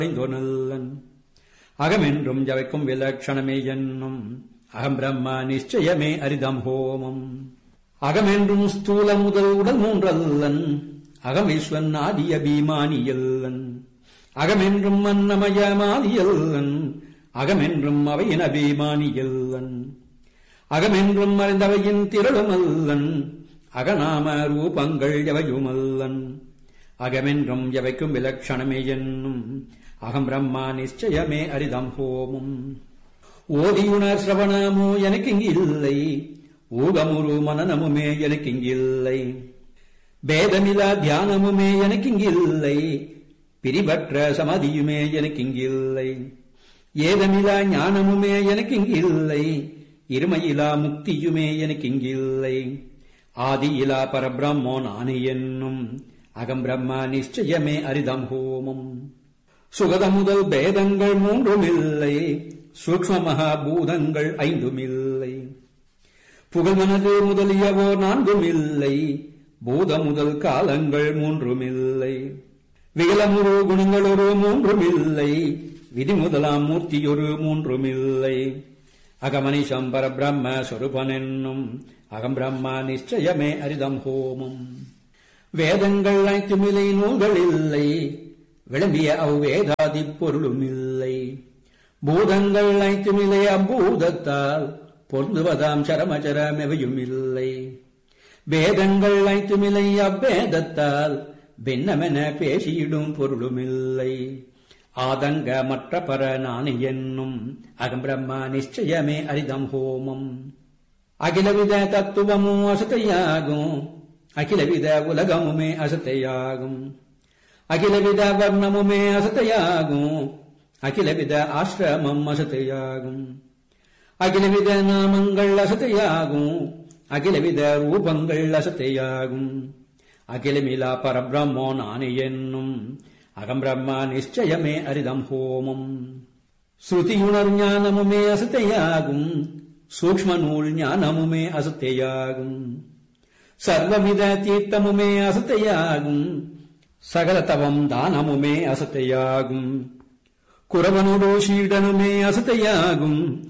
ஐந்தொனல்லன் அகமென்றும் ஜவைக்கும் விலட்சணமே என்னும் அகம் பிரம்ம நிச்சயமே அரிதம் ஹோமம் அகமென்றும் ஸ்தூல முதல் உடல் மூன்றல்லன் அகமேஸ்வன் ஆதிய பீமானியல்லன் அகமென்றும் அன்னமயமாதியல்லன் அகமென்றும் அவையின் அபிமானியல்லன் அகமென்றும் அறிந்தவையின் திரளுமல்லன் அகநாம ரூபங்கள் எவையுமல்லன் அகமென்றும் எவைக்கும் விலட்சணமே என்னும் அகம் பிரம்மா நிச்சயமே அரிதம் ஹோமம் ஓதியுணர் சிரவணமோ எனக்கு இங்கில்லை ஊகமுரு மனநமுமே எனக்கு இங்கில்லை பேதமிலா தியானமுமே எனக்கு இங்கில்லை பிரிபற்ற சமாதியுமே எனக்கு இங்கில்லை ஏதமிலா ஞானமுமே எனக்கு இங்கில்லை இருமையிலா முக்தியுமே எனக்கு இங்கில்லை ஆதியிலா பரபிரம்மோ நானே என்னும் அகம் பிரம்ம நிச்சயமே அரிதம் ஹோமம் சுகத முதல் பேதங்கள் மூன்றுமில்லை சூக்ம மகாபூதங்கள் ஐந்துமில்லை புகழ்மனது முதலியவோ நான்குமில்லை பூத முதல் காலங்கள் மூன்றுமில்லை விகலமுரு குணங்களொரு மூன்றுமில்லை விதி முதலாம் மூர்த்தியொரு மூன்றுமில்லை அகமனிஷம் பரபிரம்ம சொருபனென்னும் அகம் பிரம்ம நிச்சயமே அரிதம் ஹோமம் வேதங்கள் அனைத்துமில்லை நூல்கள் இல்லை விளம்பிய அவ்வேதாதி பொருளுமில்லை பூதங்கள் அனைத்துமில்லை அம்பூதத்தால் பொருந்துவதாம் சரமச்சரமெவையும் இல்லை வேதங்கள் அனைத்துமில்லை அவ்வேதத்தால் பின்னமென பேசியிடும் பொருளுமில்லை ஆதங்க மற்ற பர நானே என்னும் அகம் பிரம்ம நிச்சயமே அரிதம் ஹோமம் அகிலவித தத்துவமும் அசத்தையாகும் அகிலவித உலகமுமே அசத்தையாகும் அகிலவித வர்ணமுமே அசத்தையாகும் அகிலவித ஆசிரமம் அசத்தையாகும் அகிலவித நாமங்கள் அசத்தையாகும் அகிலவித ரூபங்கள் அசத்தையாகும் அகிலமிலா பரபிரம்மோ நானே என்னும் அகம் பிரம்மா நிச்சயமே அரிதம் ஹோமம் ஸ்ருதியுணர் ஞானமுமே அசத்தையாகும் சூக்ம நூல் ஞானமுமே அசத்தையாகும் சர்வவித தீர்த்தமுமே அசத்தையாகும் சகல தவம் தானமுமே அசத்தையாகும் குரவனுடோ சீடனுமே அசத்தையாகும்